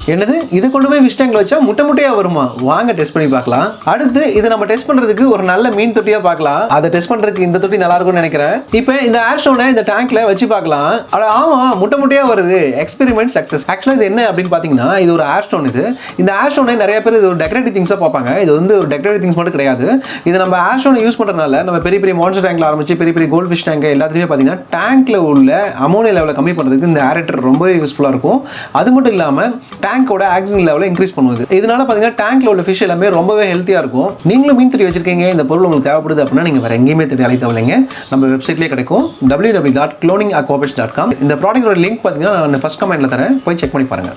என்னது இதை கொண்டு போய் ஃபிஷ் டேங்க்ல வச்சா முட்டை முட்டையா வருமா வாங்க டெஸ்ட் பண்ணி பார்க்கலாம் அடுத்து இதை நம்ம டெஸ்ட் பண்றதுக்கு ஒரு நல்ல மீன் தொட்டியா பார்க்கலாம் அதை டெஸ்ட் பண்றதுக்கு இந்த தொட்டி நல்லா இருக்கும்னு நினைக்கிறேன் இப்போ இந்த ஏர் ஸ்டோனை இந்த டேங்க்ல வச்சு பார்க்கலாம் அட ஆமா முட்டை முட்டையா வருது எக்ஸ்பெரிமெண்ட் சக்சஸ் ஆக்சுவலா இது என்ன அப்படின்னு பாத்தீங்கன்னா இது ஒரு ஏர் ஸ்டோன் இது இந்த ஏர் ஸ்டோனை நிறைய பேர் இது ஒரு டெக்கரேட்டிவ் திங்ஸா பார்ப்பாங்க இது வந்து ஒரு டெக்கரேட்டிவ் திங்ஸ் மட்டும் கிடையாது இது நம்ம ஏர் ஸ்டோனை யூஸ் பண்றதுனால நம்ம பெரிய பெரிய மான்ஸ்டர் டேங்க்ல ஆரம்பிச்சு பெரிய பெரிய கோல்ட் ஃபிஷ் டேங்க் எல்லாத்துலயுமே பாத்தீங்கன்னா டேங்க்ல உள்ள அமோனியா லெவலை கம்மி பண்றதுக்கு இந்த ஏரேட்டர் ரொம்ப யூஸ்ஃபுல்லா இருக்கும் அது மட்டும் இல்லாம டேங்கோட ஆக்சிஜன் லெவலை இன்க்ரீஸ் பண்ணுவது இதனால பாத்தீங்கன்னா டேங்க்ல உள்ள ஃபிஷ் எல்லாமே ரொம்பவே ஹெல்த்தியா இருக்கும் நீங்களும் மீன் தொட்டி வச்சிருக்கீங்க இந்த பொருள் உங்களுக்கு தேவைப்படுது அப்படின்னா நீங்க வேற எங்கேயுமே தேடி அழைத்த தேவையில்லைங்க நம்ம வெப்சைட்லேயே கிடைக்கும் www.cloningaquapets.com டாட் இந்த ப்ராடக்டோட லிங்க் பார்த்தீங்கன்னா நான் ஃபர்ஸ்ட் கமெண்ட்ல தரேன் போய் செக் பண்ணி பாருங்க